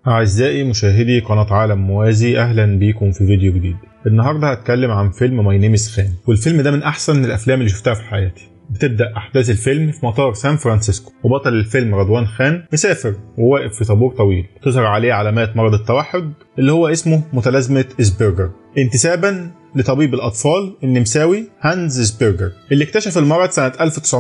أعزائي مشاهدي قناة عالم موازي أهلا بيكم في فيديو جديد النهاردة هتكلم عن فيلم ماي نيم خان والفيلم ده من أحسن الأفلام اللي شفتها في حياتي بتبدأ أحداث الفيلم في مطار سان فرانسيسكو وبطل الفيلم رضوان خان مسافر وواقف في طابور طويل تظهر عليه علامات مرض التوحد اللي هو اسمه متلازمة إسبرجر انتسابا لطبيب الأطفال النمساوي هانز سبيرجر اللي اكتشف المرض سنة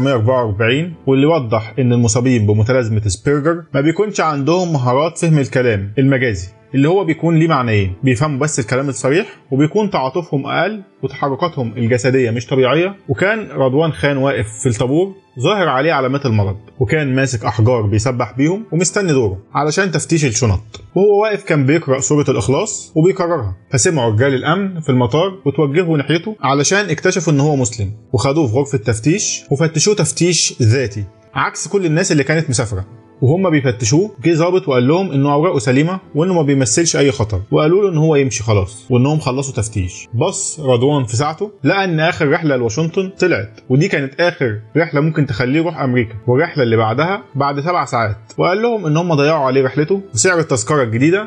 1944 واللي وضح إن المصابين بمتلازمة سبيرجر ما بيكونش عندهم مهارات فهم الكلام المجازي اللي هو بيكون ليه معنيين بيفهموا بس الكلام الصريح وبيكون تعاطفهم اقل وتحركاتهم الجسديه مش طبيعيه وكان رضوان خان واقف في الطابور ظاهر عليه علامات المرض وكان ماسك احجار بيسبح بيهم ومستني دوره علشان تفتيش الشنط وهو واقف كان بيقرا سوره الاخلاص وبيكررها فسمعوا رجال الامن في المطار وتوجهوا ناحيته علشان اكتشفوا ان هو مسلم وخدوه في غرفه تفتيش وفتشوه تفتيش ذاتي عكس كل الناس اللي كانت مسافره وهم بيفتشوه جه ظابط وقال لهم انه اوراقه سليمه وانه ما بيمثلش اي خطر وقالوا له ان هو يمشي خلاص وانهم خلصوا تفتيش بص رضوان في ساعته لقى ان اخر رحله لواشنطن طلعت ودي كانت اخر رحله ممكن تخليه يروح امريكا والرحله اللي بعدها بعد سبع ساعات وقال لهم ان هم ضيعوا عليه رحلته وسعر التذكره الجديده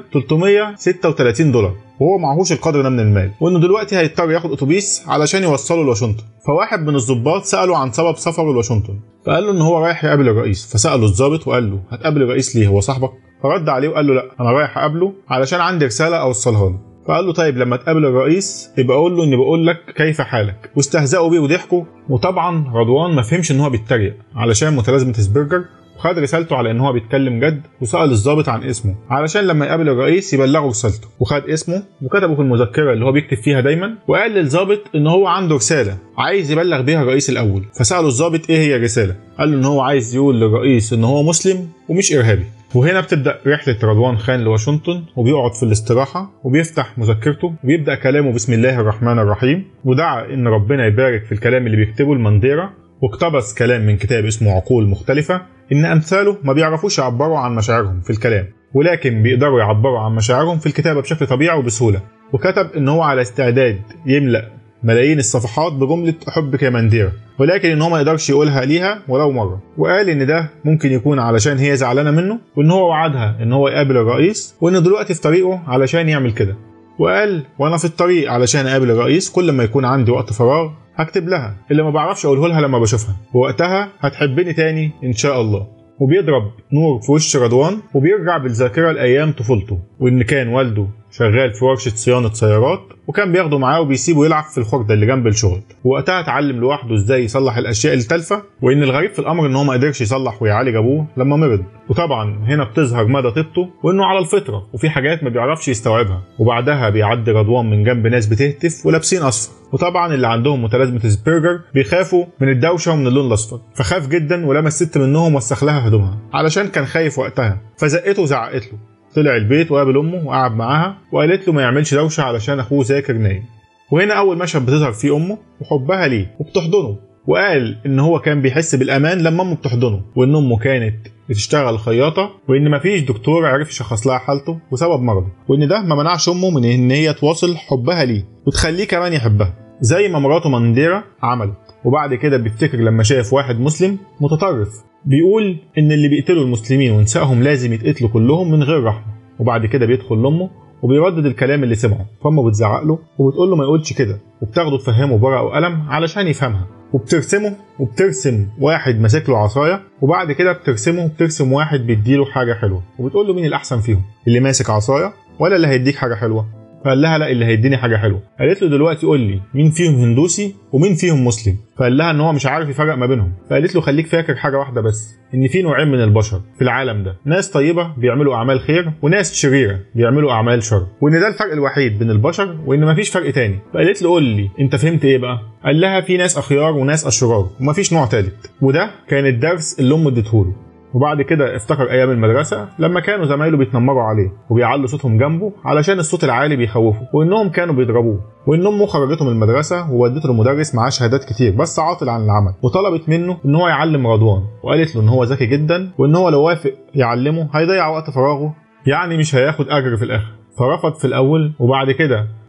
336 دولار وهو معهوش القدر ده من المال وانه دلوقتي هيضطر ياخد اتوبيس علشان يوصله لواشنطن فواحد من الضباط ساله عن سبب سفره لواشنطن فقال له ان هو رايح يقابل الرئيس فساله الضابط وقال له هتقابل الرئيس ليه هو صاحبك فرد عليه وقال له لا انا رايح اقابله علشان عندي رساله اوصلها له فقال له طيب لما تقابل الرئيس يبقى قول له اني بقول لك كيف حالك واستهزأوا بيه وضحكوا وطبعا رضوان ما فهمش ان هو بيتريق علشان متلازمه سبرجر وخد رسالته على ان هو بيتكلم جد وسال الضابط عن اسمه علشان لما يقابل الرئيس يبلغه رسالته وخد اسمه وكتبه في المذكره اللي هو بيكتب فيها دايما وقال للضابط ان هو عنده رساله عايز يبلغ بيها الرئيس الاول فساله الضابط ايه هي الرساله قال له ان هو عايز يقول للرئيس ان هو مسلم ومش ارهابي وهنا بتبدا رحله رضوان خان لواشنطن وبيقعد في الاستراحه وبيفتح مذكرته وبيبدا كلامه بسم الله الرحمن الرحيم ودعا ان ربنا يبارك في الكلام اللي بيكتبه المنديره واقتبس كلام من كتاب اسمه عقول مختلفة إن أمثاله ما بيعرفوش يعبروا عن مشاعرهم في الكلام ولكن بيقدروا يعبروا عن مشاعرهم في الكتابة بشكل طبيعي وبسهولة وكتب إن هو على استعداد يملأ ملايين الصفحات بجملة أحبك يا منديرة ولكن إن هو ما يقدرش يقولها ليها ولو مرة وقال إن ده ممكن يكون علشان هي زعلانة منه وإن هو وعدها إن هو يقابل الرئيس وإنه دلوقتي في طريقه علشان يعمل كده وقال وانا في الطريق علشان اقابل الرئيس كل ما يكون عندي وقت فراغ هكتب لها اللي ما بعرفش اقوله لها لما بشوفها ووقتها هتحبني تاني ان شاء الله وبيضرب نور في وش رضوان وبيرجع بالذاكره لايام طفولته وان كان والده شغال في ورشه صيانه سيارات وكان بياخده معاه وبيسيبه يلعب في الخردة اللي جنب الشغل وقتها اتعلم لوحده ازاي يصلح الاشياء التالفه وان الغريب في الامر ان هو ما قدرش يصلح ويعالج ابوه لما مرض وطبعا هنا بتظهر مدى طيبته وانه على الفطره وفي حاجات ما بيعرفش يستوعبها وبعدها بيعدي رضوان من جنب ناس بتهتف ولابسين اصفر وطبعا اللي عندهم متلازمه سبيرجر بيخافوا من الدوشه ومن اللون الاصفر فخاف جدا ولمس ست منهم وسخ لها هدومها علشان كان خايف وقتها فزقته وزعقت له طلع البيت وقابل امه وقعد معاها وقالت له ما يعملش دوشه علشان اخوه ذاكر نايم وهنا اول مشهد بتظهر فيه امه وحبها ليه وبتحضنه وقال ان هو كان بيحس بالامان لما امه بتحضنه وان امه كانت بتشتغل خياطه وان مفيش دكتور عرف يشخص لها حالته وسبب مرضه وان ده ما منعش امه من ان هي تواصل حبها ليه وتخليه كمان يحبها زي ما مراته منديرة عملت وبعد كده بيفتكر لما شاف واحد مسلم متطرف بيقول ان اللي بيقتلوا المسلمين ونسائهم لازم يتقتلوا كلهم من غير رحمه وبعد كده بيدخل لامه وبيردد الكلام اللي سمعه فامه بتزعق له وبتقول له ما يقولش كده وبتاخده تفهمه بورقه وقلم علشان يفهمها وبترسمه وبترسم واحد ماسك له عصايه وبعد كده بترسمه وبترسم واحد بيديله حاجه حلوه وبتقول له مين الاحسن فيهم اللي ماسك عصايه ولا اللي هيديك حاجه حلوه فقال لها لا اللي هيديني حاجه حلوه قالت له دلوقتي قول لي مين فيهم هندوسي ومين فيهم مسلم فقال لها ان هو مش عارف يفرق ما بينهم فقالت له خليك فاكر حاجه واحده بس ان في نوعين من البشر في العالم ده ناس طيبه بيعملوا اعمال خير وناس شريره بيعملوا اعمال شر وان ده الفرق الوحيد بين البشر وان مفيش فرق تاني فقالت له قول لي انت فهمت ايه بقى قال لها في ناس اخيار وناس اشرار ومفيش نوع تالت وده كان الدرس اللي امه اديته له وبعد كده افتكر ايام المدرسه لما كانوا زمايله بيتنمروا عليه وبيعلوا صوتهم جنبه علشان الصوت العالي بيخوفه وانهم كانوا بيضربوه وان امه خرجته من المدرسه وودته لمدرس معاه شهادات كتير بس عاطل عن العمل وطلبت منه ان هو يعلم رضوان وقالت له ان هو ذكي جدا وان هو لو وافق يعلمه هيضيع وقت فراغه يعني مش هياخد اجر في الاخر فرفض في الاول وبعد كده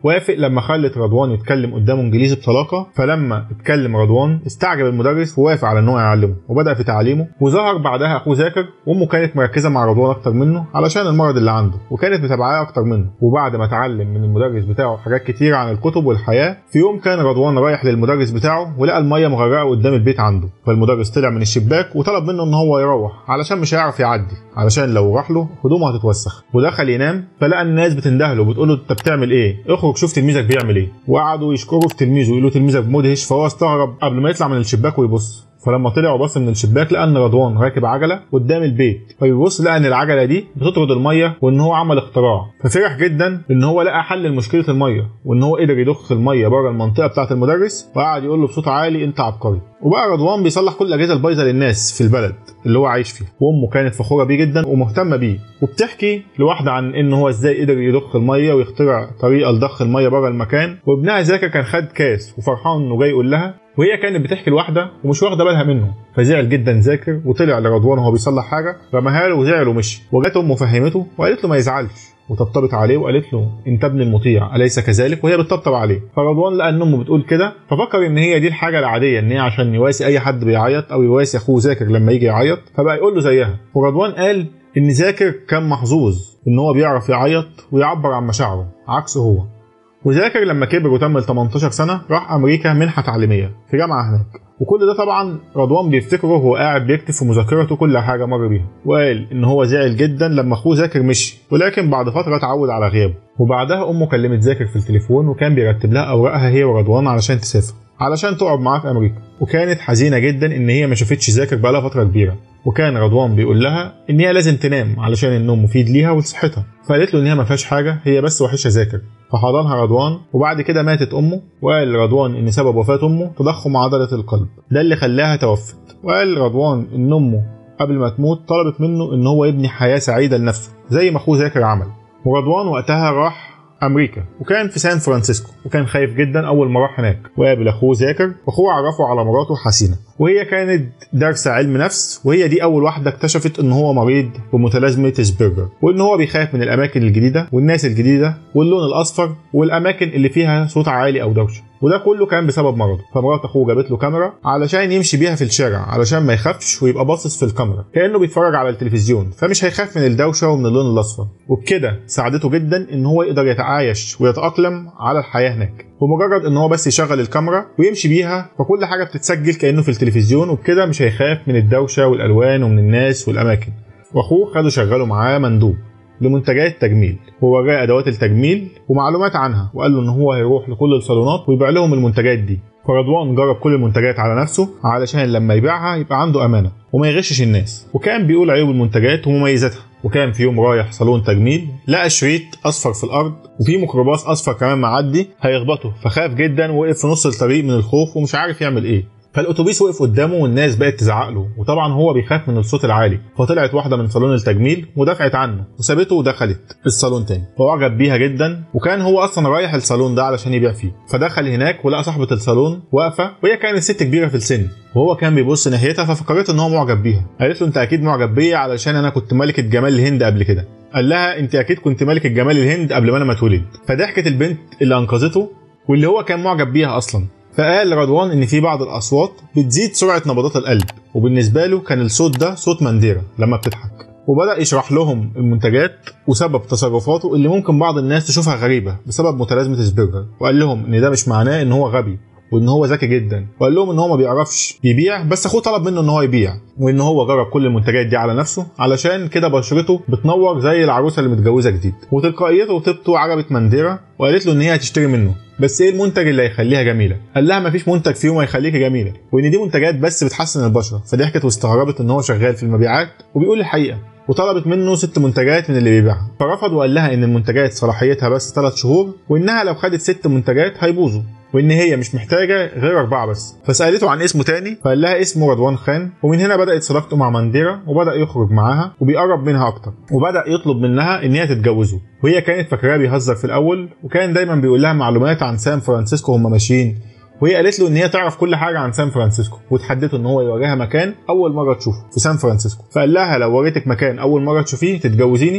وافق لما خلت رضوان يتكلم قدامه انجليزي بطلاقه فلما اتكلم رضوان استعجب المدرس ووافق على ان هو يعلمه وبدا في تعليمه وظهر بعدها اخوه ذاكر وامه كانت مركزه مع رضوان اكتر منه علشان المرض اللي عنده وكانت متابعاه اكتر منه وبعد ما اتعلم من المدرس بتاعه حاجات كتير عن الكتب والحياه في يوم كان رضوان رايح للمدرس بتاعه ولقى الميه مغرقه قدام البيت عنده فالمدرس طلع من الشباك وطلب منه ان هو يروح علشان مش هيعرف يعدي علشان لو راح له هدومه هتتوسخ ودخل ينام فلقى الناس بتندهله وبتقول له انت بتعمل ايه اخرج شوف تلميذك بيعمل ايه وقعدوا يشكروا في تلميذه يقولوا تلميذك مدهش فهو استغرب قبل ما يطلع من الشباك ويبص فلما طلع وبص من الشباك لقى ان رضوان راكب عجله قدام البيت فيبص لقى ان العجله دي بتطرد الميه وان هو عمل اختراع ففرح جدا ان هو لقى حل لمشكله الميه وان هو قدر يضخ الميه بره المنطقه بتاعه المدرس وقعد يقول له بصوت عالي انت عبقري وبقى رضوان بيصلح كل الاجهزه البايظه للناس في البلد اللي هو عايش فيها وامه كانت فخوره بيه جدا ومهتمه بيه وبتحكي لواحده عن ان هو ازاي قدر يضخ الميه ويخترع طريقه لضخ الميه بره المكان وابنها ذاكر كان خد كاس وفرحان انه جاي يقول لها وهي كانت بتحكي لواحده ومش واخده بالها منه فزعل جدا ذاكر وطلع لرضوان وهو بيصلح حاجه رماها له وزعل ومشي وجت امه فهمته وقالت له ما يزعلش وطبطبت عليه وقالت له انت ابن المطيع اليس كذلك وهي بتطبطب عليه فرضوان لقى ان امه بتقول كده ففكر ان هي دي الحاجه العاديه ان هي عشان يواسي اي حد بيعيط او يواسي اخوه ذاكر لما يجي يعيط فبقى يقول له زيها ورضوان قال ان ذاكر كان محظوظ ان هو بيعرف يعيط ويعبر عن مشاعره عكسه هو وذاكر لما كبر وتم ال 18 سنه راح امريكا منحه تعليميه في جامعه هناك وكل ده طبعا رضوان بيفتكره وهو قاعد بيكتب في مذاكرته كل حاجه مر بيها وقال ان هو زعل جدا لما اخوه ذاكر مشي ولكن بعد فتره اتعود على غيابه وبعدها امه كلمت ذاكر في التليفون وكان بيرتب لها اوراقها هي ورضوان علشان تسافر علشان تقعد معاه في امريكا وكانت حزينه جدا ان هي ما شافتش ذاكر بقالها فتره كبيره وكان رضوان بيقول لها ان هي لازم تنام علشان النوم مفيد ليها ولصحتها فقالت له ان هي ما فيهاش حاجه هي بس وحشه ذاكر فحضنها رضوان وبعد كده ماتت امه وقال رضوان ان سبب وفاه امه تضخم عضله القلب ده اللي خلاها توفت وقال رضوان ان امه قبل ما تموت طلبت منه ان هو يبني حياه سعيده لنفسه زي ما اخوه ذاكر عمل ورضوان وقتها راح امريكا وكان في سان فرانسيسكو وكان خايف جدا اول ما راح هناك وقابل اخوه ذاكر واخوه عرفه على مراته حسينه وهي كانت دارسه علم نفس وهي دي اول واحده اكتشفت ان هو مريض بمتلازمه سبيرجر وان هو بيخاف من الاماكن الجديده والناس الجديده واللون الاصفر والاماكن اللي فيها صوت عالي او دوشه وده كله كان بسبب مرضه فمرات اخوه جابت له كاميرا علشان يمشي بيها في الشارع علشان ما يخافش ويبقى باصص في الكاميرا كانه بيتفرج على التلفزيون فمش هيخاف من الدوشه ومن اللون الاصفر وبكده ساعدته جدا ان هو يقدر يتعايش ويتاقلم على الحياه هناك بمجرد ان هو بس يشغل الكاميرا ويمشي بيها فكل حاجه بتتسجل كانه في التلفزيون وبكده مش هيخاف من الدوشه والالوان ومن الناس والاماكن واخوه خده شغله معاه مندوب لمنتجات تجميل ووراه ادوات التجميل ومعلومات عنها وقال له ان هو هيروح لكل الصالونات ويبيع لهم المنتجات دي فرضوان جرب كل المنتجات على نفسه علشان لما يبيعها يبقى عنده امانه وما يغشش الناس وكان بيقول عيوب المنتجات ومميزاتها وكان في يوم رايح صالون تجميل لقى شريط اصفر في الارض وفي ميكروباص اصفر كمان معدي هيخبطه فخاف جدا ووقف في نص الطريق من الخوف ومش عارف يعمل ايه فالاتوبيس وقف قدامه والناس بقت تزعق له وطبعا هو بيخاف من الصوت العالي فطلعت واحده من صالون التجميل ودفعت عنه وسابته ودخلت الصالون تاني فاعجب بيها جدا وكان هو اصلا رايح الصالون ده علشان يبيع فيه فدخل هناك ولقى صاحبه الصالون واقفه وهي كانت ست كبيره في السن وهو كان بيبص ناحيتها ففكرت ان هو معجب بيها قالت له انت اكيد معجب بيا علشان انا كنت ملكه جمال الهند قبل كده قال لها انت اكيد كنت ملكه جمال الهند قبل ما انا ما اتولد فضحكت البنت اللي انقذته واللي هو كان معجب بيها اصلا فقال رضوان ان في بعض الاصوات بتزيد سرعه نبضات القلب وبالنسبه له كان الصوت ده صوت منديره لما بتضحك وبدا يشرح لهم المنتجات وسبب تصرفاته اللي ممكن بعض الناس تشوفها غريبه بسبب متلازمه سبيرجر وقال لهم ان ده مش معناه ان هو غبي وان هو ذكي جدا وقال لهم ان هو ما بيعرفش يبيع بس اخوه طلب منه ان هو يبيع وان هو جرب كل المنتجات دي على نفسه علشان كده بشرته بتنور زي العروسه اللي متجوزه جديد وتلقائيته وطيبته عجبت منديره وقالت له ان هي هتشتري منه بس ايه المنتج اللي هيخليها جميله قال لها مفيش منتج فيهم هيخليكي جميله وان دي منتجات بس بتحسن البشره فضحكت واستغربت ان هو شغال في المبيعات وبيقول الحقيقه وطلبت منه ست منتجات من اللي بيبيعها فرفض وقال لها ان المنتجات صلاحيتها بس 3 شهور وانها لو خدت ست منتجات هيبوظوا وان هي مش محتاجه غير اربعه بس فسالته عن اسمه تاني فقال لها اسمه رضوان خان ومن هنا بدات صداقته مع منديره وبدا يخرج معاها وبيقرب منها اكتر وبدا يطلب منها ان هي تتجوزه وهي كانت فاكراه بيهزر في الاول وكان دايما بيقول لها معلومات عن سان فرانسيسكو هم ماشيين وهي قالت له ان هي تعرف كل حاجه عن سان فرانسيسكو وتحدته ان هو يوريها مكان اول مره تشوفه في سان فرانسيسكو فقال لها لو وريتك مكان اول مره تشوفيه تتجوزيني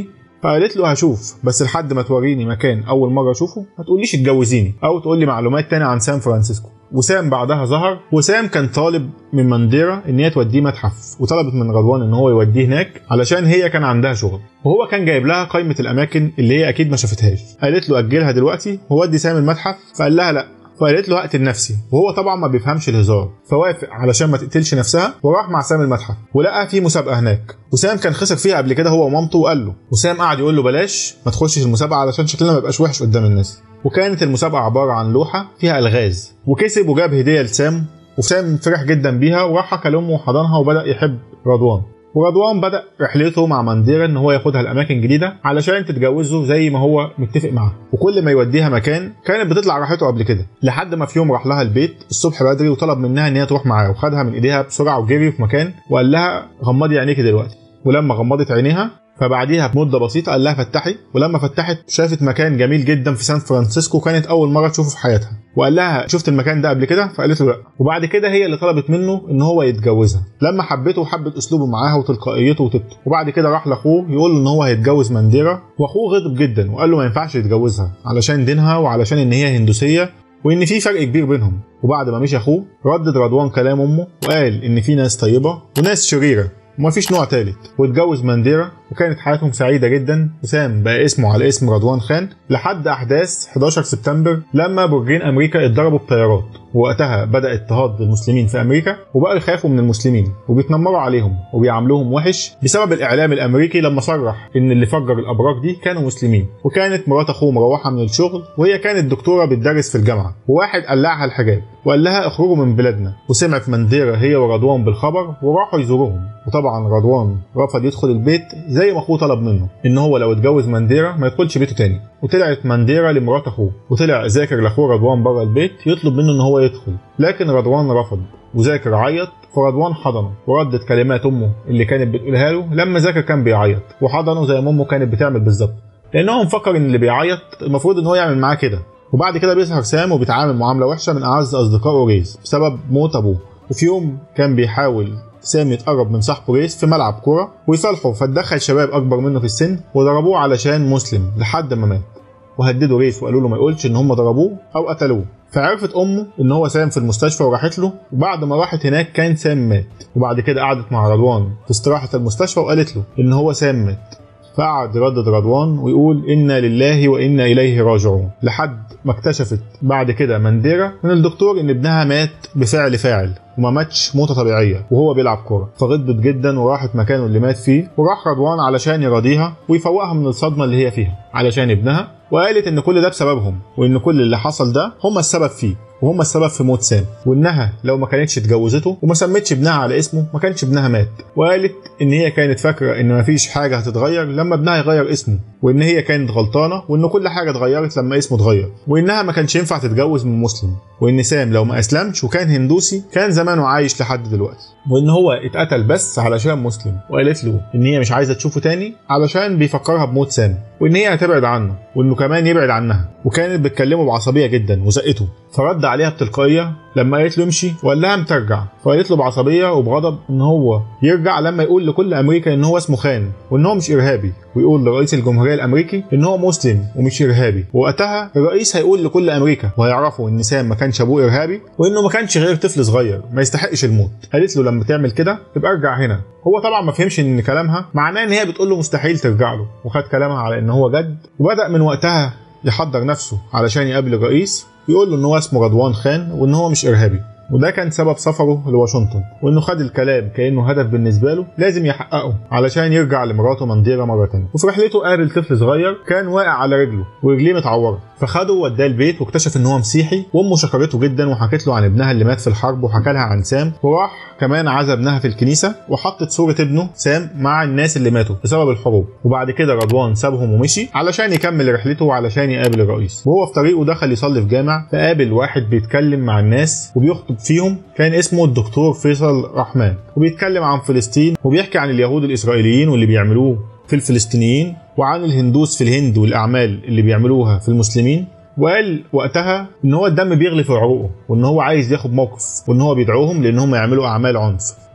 فقالت له هشوف بس لحد ما توريني مكان اول مره اشوفه ما تقوليش اتجوزيني او تقول لي معلومات تانية عن سان فرانسيسكو وسام بعدها ظهر وسام كان طالب من مانديرا ان هي توديه متحف وطلبت من رضوان ان هو يوديه هناك علشان هي كان عندها شغل وهو كان جايب لها قائمه الاماكن اللي هي اكيد ما شافتهاش قالت له اجلها دلوقتي وودي سام المتحف فقال لها لا فقالت له هقتل نفسي وهو طبعا ما بيفهمش الهزار فوافق علشان ما تقتلش نفسها وراح مع سام المتحف ولقى في مسابقه هناك وسام كان خسر فيها قبل كده هو ومامته وقال له وسام قعد يقول له بلاش ما تخشش المسابقه علشان شكلنا ما يبقاش وحش قدام الناس وكانت المسابقه عباره عن لوحه فيها الغاز وكسب وجاب هديه لسام وسام فرح جدا بيها وراح حكى لامه وحضنها وبدا يحب رضوان ورضوان بدا رحلته مع مانديرا ان هو ياخدها لاماكن جديده علشان تتجوزه زي ما هو متفق معاها وكل ما يوديها مكان كانت بتطلع راحته قبل كده لحد ما في يوم راح لها البيت الصبح بدري وطلب منها ان هي تروح معاه وخدها من ايديها بسرعه وجري في مكان وقال لها غمضي عينيكي دلوقتي ولما غمضت عينيها فبعديها بمده بسيطه قال لها فتحي ولما فتحت شافت مكان جميل جدا في سان فرانسيسكو كانت اول مره تشوفه في حياتها وقال لها شفت المكان ده قبل كده فقالت له لا وبعد كده هي اللي طلبت منه ان هو يتجوزها لما حبته وحبت اسلوبه معاها وتلقائيته وطيبته وبعد كده راح لاخوه يقول له ان هو هيتجوز مانديرا واخوه غضب جدا وقال له ما ينفعش يتجوزها علشان دينها وعلشان ان هي هندوسيه وان في فرق كبير بينهم وبعد ما مشي اخوه ردد رضوان كلام امه وقال ان في ناس طيبه وناس شريره ومفيش نوع تالت واتجوز مانديرا وكانت حياتهم سعيدة جدا وسام بقى اسمه على اسم رضوان خان لحد أحداث 11 سبتمبر لما برجين أمريكا اتضربوا بطيارات ووقتها بدأ اضطهاد المسلمين في أمريكا وبقوا يخافوا من المسلمين وبيتنمروا عليهم وبيعاملوهم وحش بسبب الإعلام الأمريكي لما صرح إن اللي فجر الأبراج دي كانوا مسلمين وكانت مرات أخوه مروحة من الشغل وهي كانت دكتورة بتدرس في الجامعة وواحد قلعها الحجاب وقال لها اخرجوا من بلادنا وسمعت منديرا هي ورضوان بالخبر وراحوا يزوروهم وطبعا رضوان رفض يدخل البيت زي ما اخوه طلب منه ان هو لو اتجوز منديرا ما يدخلش بيته تاني وطلعت منديرا لمرات اخوه وطلع ذاكر لاخوه رضوان بره البيت يطلب منه ان هو يدخل لكن رضوان رفض وذاكر عيط فرضوان حضنه وردت كلمات امه اللي كانت بتقولها له لما ذاكر كان بيعيط وحضنه زي ما امه كانت بتعمل بالظبط لان هو مفكر ان اللي بيعيط المفروض ان هو يعمل معاه كده وبعد كده بيظهر سام وبيتعامل معامله وحشه من اعز اصدقائه ريز بسبب موت ابوه وفي يوم كان بيحاول سام يتقرب من صاحبه ريس في ملعب كوره ويصالحه فتدخل شباب اكبر منه في السن وضربوه علشان مسلم لحد ما مات وهددوا ريس وقالوا له ما يقولش ان هم ضربوه او قتلوه فعرفت امه ان هو سام في المستشفى وراحت له وبعد ما راحت هناك كان سام مات وبعد كده قعدت مع رضوان في استراحه المستشفى وقالت له ان هو سام مات فقعد يردد رضوان ويقول إنا لله وإنا إليه راجعون لحد ما اكتشفت بعد كده منديرا من الدكتور إن ابنها مات بفعل فاعل وما ماتش موتة طبيعية وهو بيلعب كورة فغضبت جدا وراحت مكانه اللي مات فيه وراح رضوان علشان يراضيها ويفوقها من الصدمة اللي هي فيها علشان ابنها وقالت ان كل ده بسببهم وان كل اللي حصل ده هم السبب فيه وهم السبب في موت سام وانها لو ما كانتش اتجوزته وما سمتش ابنها على اسمه ما كانش ابنها مات وقالت ان هي كانت فاكره ان ما فيش حاجه هتتغير لما ابنها يغير اسمه وان هي كانت غلطانه وان كل حاجه اتغيرت لما اسمه اتغير وانها ما كانش ينفع تتجوز من مسلم وان سام لو ما اسلمش وكان هندوسي كان زمانه عايش لحد دلوقتي وان هو اتقتل بس علشان مسلم وقالت له ان هي مش عايزه تشوفه تاني علشان بيفكرها بموت سام وان هي هتبعد عنه وانه كمان يبعد عنها وكانت بتكلمه بعصبيه جدا وزقته فرد عليها بتلقائيه لما قالت له امشي وقال لها ترجع فقالت له بعصبيه وبغضب ان هو يرجع لما يقول لكل امريكا ان هو اسمه خان وان هو مش ارهابي ويقول لرئيس الجمهوريه الامريكي ان هو مسلم ومش ارهابي وقتها الرئيس هيقول لكل امريكا وهيعرفوا ان سام ما كانش ابوه ارهابي وانه ما كانش غير طفل صغير ما يستحقش الموت قالت له لما تعمل كده يبقى ارجع هنا هو طبعا ما فهمش ان كلامها معناه ان هي بتقول له مستحيل ترجع له وخد كلامها على ان هو جد وبدا من وقتها يحضر نفسه علشان يقابل الرئيس ويقول له ان هو اسمه رضوان خان وان هو مش ارهابي وده كان سبب سفره لواشنطن وانه خد الكلام كانه هدف بالنسبه له لازم يحققه علشان يرجع لمراته منديرا مره تانية وفي رحلته قابل طفل صغير كان واقع على رجله ورجليه متعوره فخده ووداه البيت واكتشف ان هو مسيحي وامه شكرته جدا وحكت له عن ابنها اللي مات في الحرب وحكى لها عن سام وراح كمان عزى ابنها في الكنيسه وحطت صوره ابنه سام مع الناس اللي ماتوا بسبب الحروب وبعد كده رضوان سابهم ومشي علشان يكمل رحلته وعلشان يقابل الرئيس وهو في طريقه دخل يصلي في جامع فقابل واحد بيتكلم مع الناس وبيخطب فيهم كان اسمه الدكتور فيصل رحمن وبيتكلم عن فلسطين وبيحكي عن اليهود الاسرائيليين واللي بيعملوه في الفلسطينيين وعن الهندوس في الهند والاعمال اللي بيعملوها في المسلمين وقال وقتها ان هو الدم بيغلي في عروقه وان هو عايز ياخد موقف وان هو بيدعوهم لان هم يعملوا اعمال عنف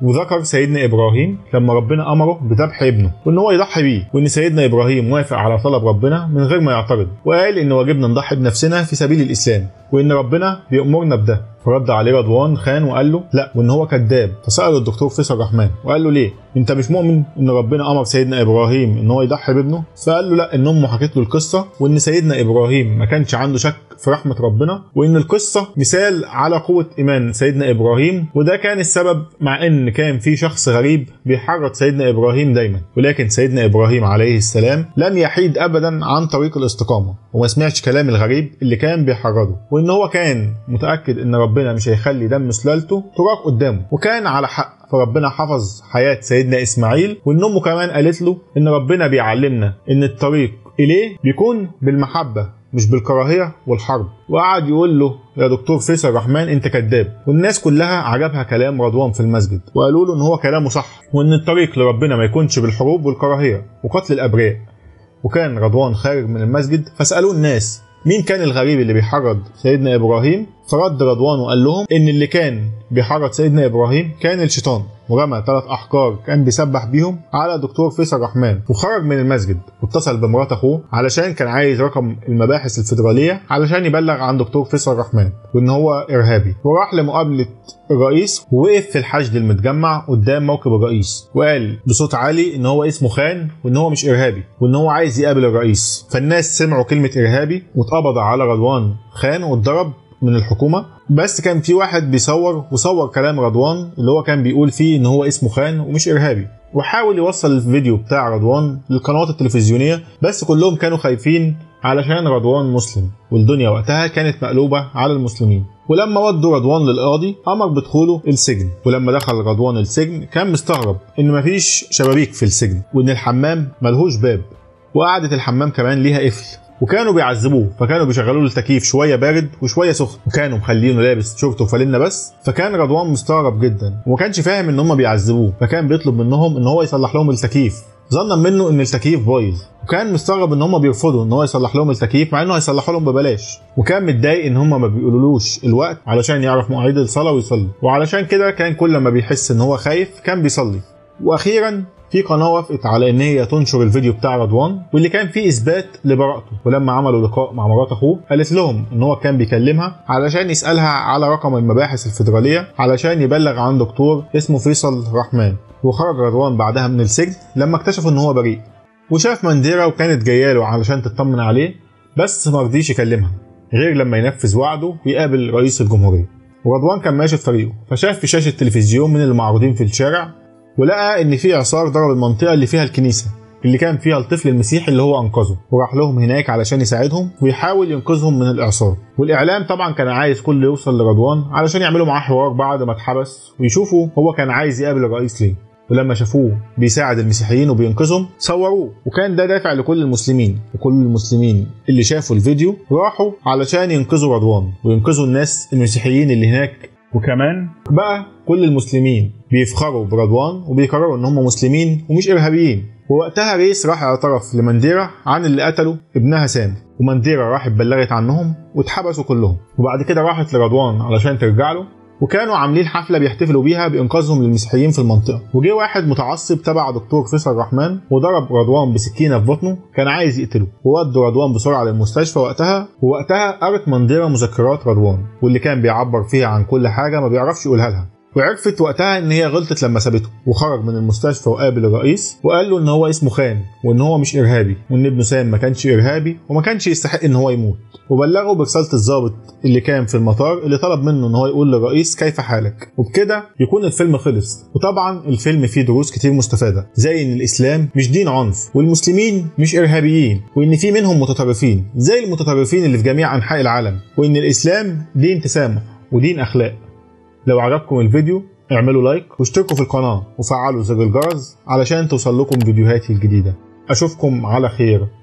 وذكر سيدنا ابراهيم لما ربنا امره بذبح ابنه وان هو يضحي بيه وان سيدنا ابراهيم وافق على طلب ربنا من غير ما يعترض وقال ان واجبنا نضحي بنفسنا في سبيل الاسلام وان ربنا بيامرنا بده فرد عليه رضوان خان وقال له لا وان هو كذاب فسال الدكتور فيصل الرحمن وقال له ليه انت مش مؤمن ان ربنا امر سيدنا ابراهيم ان هو يضحي بابنه فقال له لا ان امه حكت له القصه وان سيدنا ابراهيم ما كانش عنده شك في رحمه ربنا وان القصه مثال على قوه ايمان سيدنا ابراهيم وده كان السبب مع ان كان في شخص غريب بيحرض سيدنا ابراهيم دايما ولكن سيدنا ابراهيم عليه السلام لم يحيد ابدا عن طريق الاستقامه وما سمعش كلام الغريب اللي كان بيحرضه وان هو كان متاكد ان ربنا مش هيخلي دم سلالته تراق قدامه وكان على حق فربنا حفظ حياه سيدنا اسماعيل وان امه كمان قالت له ان ربنا بيعلمنا ان الطريق اليه بيكون بالمحبه مش بالكراهيه والحرب وقعد يقول له يا دكتور فيصل الرحمن انت كذاب والناس كلها عجبها كلام رضوان في المسجد وقالوا له ان هو كلامه صح وان الطريق لربنا ما يكونش بالحروب والكراهيه وقتل الابرياء وكان رضوان خارج من المسجد فسالوه الناس مين كان الغريب اللي بيحرض سيدنا ابراهيم فرد رضوان وقال لهم ان اللي كان بيحرض سيدنا ابراهيم كان الشيطان ورمى ثلاث احجار كان بيسبح بيهم على دكتور فيصل الرحمن وخرج من المسجد واتصل بمرات اخوه علشان كان عايز رقم المباحث الفيدراليه علشان يبلغ عن دكتور فيصل الرحمن وان هو ارهابي وراح لمقابله الرئيس ووقف في الحشد المتجمع قدام موكب الرئيس وقال بصوت عالي ان هو اسمه خان وان هو مش ارهابي وان هو عايز يقابل الرئيس فالناس سمعوا كلمه ارهابي واتقبض على رضوان خان واتضرب من الحكومه بس كان في واحد بيصور وصور كلام رضوان اللي هو كان بيقول فيه ان هو اسمه خان ومش ارهابي وحاول يوصل الفيديو بتاع رضوان للقنوات التلفزيونيه بس كلهم كانوا خايفين علشان رضوان مسلم والدنيا وقتها كانت مقلوبه على المسلمين ولما ودوا رضوان للقاضي امر بدخوله السجن ولما دخل رضوان السجن كان مستغرب ان مفيش شبابيك في السجن وان الحمام ملهوش باب وقعدة الحمام كمان ليها قفل وكانوا بيعذبوه فكانوا بيشغلوا له التكييف شويه بارد وشويه سخن وكانوا مخلينه لابس شورت وفانلة بس فكان رضوان مستغرب جدا وما كانش فاهم ان هم بيعذبوه فكان بيطلب منهم ان هو يصلح لهم التكييف ظنا منه ان التكييف بايظ وكان مستغرب ان هم بيرفضوا ان هو يصلح لهم التكييف مع انه هيصلحوا لهم ببلاش وكان متضايق ان هم ما بيقولولوش الوقت علشان يعرف مواعيد الصلاه ويصلي وعلشان كده كان كل ما بيحس ان هو خايف كان بيصلي واخيرا في قناه وافقت على ان هي تنشر الفيديو بتاع رضوان واللي كان فيه اثبات لبراءته ولما عملوا لقاء مع مرات اخوه قالت لهم ان هو كان بيكلمها علشان يسالها على رقم المباحث الفيدراليه علشان يبلغ عن دكتور اسمه فيصل رحمن وخرج رضوان بعدها من السجن لما اكتشفوا ان هو بريء وشاف منديرة وكانت جايه له علشان تطمن عليه بس ما رضيش يكلمها غير لما ينفذ وعده ويقابل رئيس الجمهوريه ورضوان كان ماشي في طريقه فشاف في شاشه تلفزيون من المعروضين في الشارع ولقى ان في اعصار ضرب المنطقه اللي فيها الكنيسه اللي كان فيها الطفل المسيحي اللي هو انقذه وراح لهم هناك علشان يساعدهم ويحاول ينقذهم من الاعصار والاعلام طبعا كان عايز كله يوصل لرضوان علشان يعملوا معاه حوار بعد ما اتحبس ويشوفوا هو كان عايز يقابل الرئيس ليه ولما شافوه بيساعد المسيحيين وبينقذهم صوروه وكان ده دافع لكل المسلمين وكل المسلمين اللي شافوا الفيديو راحوا علشان ينقذوا رضوان وينقذوا الناس المسيحيين اللي هناك وكمان بقى كل المسلمين بيفخروا برضوان وبيقرروا ان هم مسلمين ومش ارهابيين ووقتها ريس راح اعترف لمنديرة عن اللي قتلوا ابنها سام ومنديرة راحت بلغت عنهم واتحبسوا كلهم وبعد كده راحت لرضوان علشان ترجع له وكانوا عاملين حفله بيحتفلوا بيها بانقاذهم للمسيحيين في المنطقه وجه واحد متعصب تبع دكتور فيصل الرحمن وضرب رضوان بسكينه في بطنه كان عايز يقتله وودوا رضوان بسرعه للمستشفى وقتها ووقتها قرت منديره مذكرات رضوان واللي كان بيعبر فيها عن كل حاجه ما بيعرفش يقولها لها وعرفت وقتها ان هي غلطت لما سابته وخرج من المستشفى وقابل الرئيس وقال له ان هو اسمه خان وان هو مش ارهابي وان ابنه سام ما كانش ارهابي وما كانش يستحق ان هو يموت وبلغه برساله الضابط اللي كان في المطار اللي طلب منه ان هو يقول للرئيس كيف حالك وبكده يكون الفيلم خلص وطبعا الفيلم فيه دروس كتير مستفاده زي ان الاسلام مش دين عنف والمسلمين مش ارهابيين وان في منهم متطرفين زي المتطرفين اللي في جميع انحاء العالم وان الاسلام دين تسامح ودين اخلاق لو عجبكم الفيديو اعملوا لايك واشتركوا في القناة وفعلوا زر الجرس علشان توصل لكم فيديوهاتي الجديدة أشوفكم على خير